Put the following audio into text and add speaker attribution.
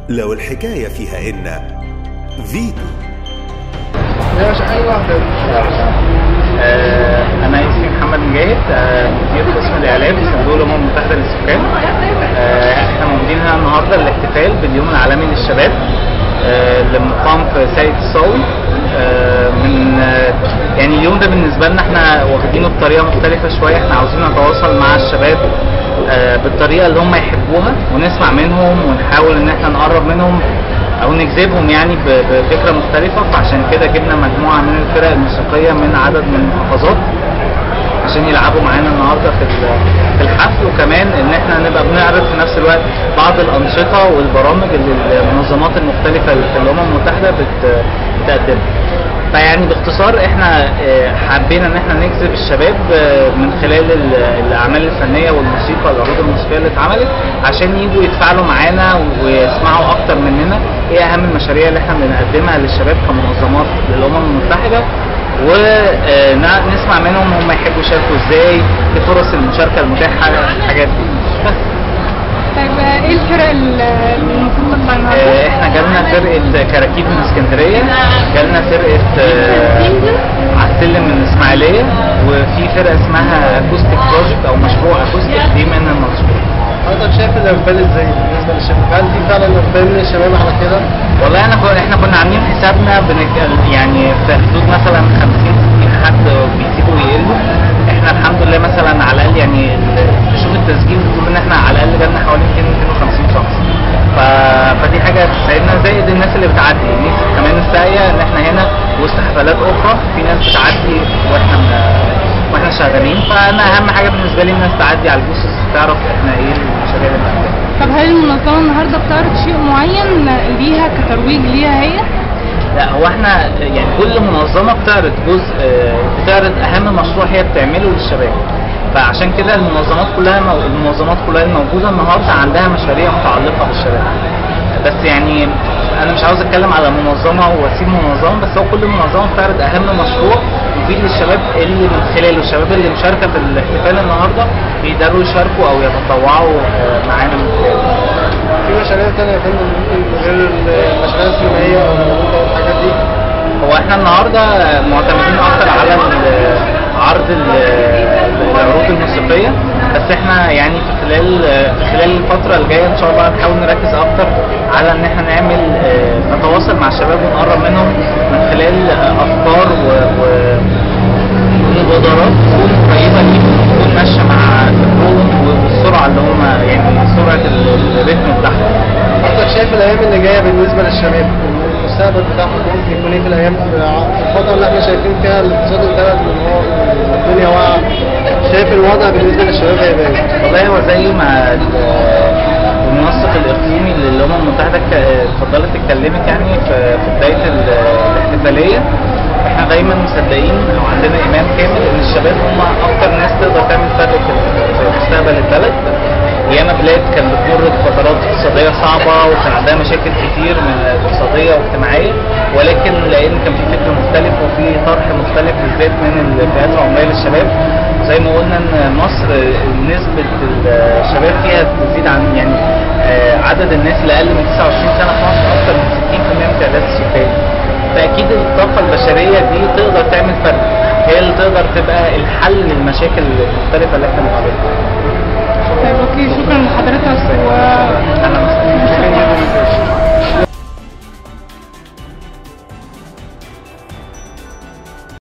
Speaker 1: لو الحكاية فيها إن فيتو
Speaker 2: ماشي اي واحده
Speaker 3: آه، أنا اسمي محمد مجاهد آه، مدير قسم الإعلام في صندوق الأمم المتحدة للسكان آه، احنا موجودين هنا النهارده للاحتفال باليوم العالمي للشباب آه، اللي مقام في ساقية الصاوي آه، من آه، يعني اليوم ده بالنسبة لنا احنا واخدينه بطريقة مختلفة شوية احنا عاوزين نتواصل مع الشباب آه، بالطريقة اللي هم يحبوها ونسمع منهم ونحاول ان احنا نقرب منهم او نجذبهم يعني ب- بفكرة مختلفة فعشان كده جبنا مجموعة من الفرق الموسيقية من عدد من المحافظات عشان يلعبوا معانا النهارده في ال- في الحفل وكمان ان احنا نبقى بنعرض في نفس الوقت بعض الانشطه والبرامج اللي المنظمات المختلفه اللي في الامم المتحده بت- بتقدمها. فيعني باختصار احنا آه، حبينا ان احنا نجذب الشباب آه، من خلال ال- الاعمال الفنيه والموسيقى العروض الموسيقيه اللي اتعملت عشان يجوا يتفاعلوا معانا ويسمعوا اكتر مننا ايه اهم المشاريع اللي احنا بنقدمها للشباب كمنظمات للامم المتحده ونسمع منهم هم يحبوا يشاركوا ازاي ايه فرص المشاركه المتاحه الحاجات دي بس
Speaker 4: طيب آه، ايه الفرق ال- اللي المفروض تطلع النهارده؟
Speaker 3: آه، احنا جالنا فرقه كراكيب من اسكندريه جالنا فرقه آه، عالسلم من الاسماعيليه وفي فرقه اسمها اكوستيك بروجكت او مشروع اكوستيك دي من المنصوره
Speaker 2: حضرتك شايف الاقبال ازاي بالنسبه للشباب هل في فعلا اقبال من الشباب على كده
Speaker 3: والله انا كنا احنا كنا عاملين حسابنا بنك... يعني في حدود مثلا 50 60 حد بيسيبوا ويقلوا احنا الحمد لله مثلا على الاقل يعني ال- تشوف التسجيل بتقول ان احنا على الاقل جالنا حوالي 200 250 شخص ف... فدي حاجه تساعدنا زائد الناس اللي بتعدي الناس كمان الساقيه ان احنا هنا وسط حفلات اخرى في ناس بتعدي واحنا من... واحنا شغالين فانا اهم حاجه بالنسبه لي الناس تعدي على البوسس تعرف احنا ايه المشاريع اللي بنعملها
Speaker 4: طب هل المنظمه النهارده بتعرض شيء معين ليها كترويج ليها هي؟
Speaker 3: لا هو احنا يعني كل منظمه بتعرض جزء آه، بتعرض اهم مشروع هي بتعمله للشباب فعشان كده المنظمات كلها مو- المنظمات كلها الموجوده النهارده عندها مشاريع متعلقه بالشباب بس يعني انا مش عاوز اتكلم على منظمه واسيب منظمه بس هو كل منظمه بتعرض اهم مشروع مفيد للشباب اللي من خلاله الشباب اللي مشاركه في الاحتفال النهارده بيقدروا يشاركوا او يتطوعوا آه، معانا من خلاله
Speaker 2: في مشاريع تانية يا فندم ممكن غير المشاريع السينمائيه او الموسيقى والحاجات دي
Speaker 3: هو احنا النهارده معتمدين اكتر على ال- عرض ال- العروض الموسيقيه بس احنا يعني في خلال في خلال الفتره الجايه ان شاء الله هنحاول نركز اكتر على ان احنا نعمل آه، نتواصل مع الشباب ونقرب منهم من خلال آه، افكار و- و- ومبادرات تكون قريبه ليهم وتكون ماشيه مع فكرهم والسرعه اللي هم يعني سرعه ال- الريتم بتاعهم
Speaker 2: حضرتك شايف الايام اللي جايه بالنسبه للشباب المستقبل بتاعهم ممكن يكون ايه في الايام في الفتره اللي احنا شايفين فيها الاقتصاد البلد منهار والدنيا واقعه شايف الوضع بالنسبه للشباب هيبقى ايه؟
Speaker 3: والله هو زي ما ال- المنسق الاقليمي للامم المتحده ك- اتفضلت اتكلمت يعني في في بدايه ال- الاحتفاليه احنا دايما مصدقين او عندنا ايمان كامل ان الشباب هم اكتر ناس تقدر تعمل فرق في في مستقبل البلد ياما بلاد كانت بتمر بفترات اقتصاديه صعبه وكان عندها مشاكل كتير من اقتصاديه واجتماعيه ولكن لان كان في فكر مختلف وفي طرح مختلف بالذات من الفئات العمريه للشباب زي ما قلنا ان مصر نسبه الشباب فيها تزيد عن يعني آه، عدد الناس اللي اقل من 29 سنه في مصر اكثر من 60% من تعداد السكان فاكيد الطاقه البشريه دي تقدر تعمل فرق هي اللي تقدر تبقى الحل للمشاكل المختلفه اللي احنا بنقابلها
Speaker 4: طيب اوكي شكرا لحضرتك و
Speaker 3: انا مثلا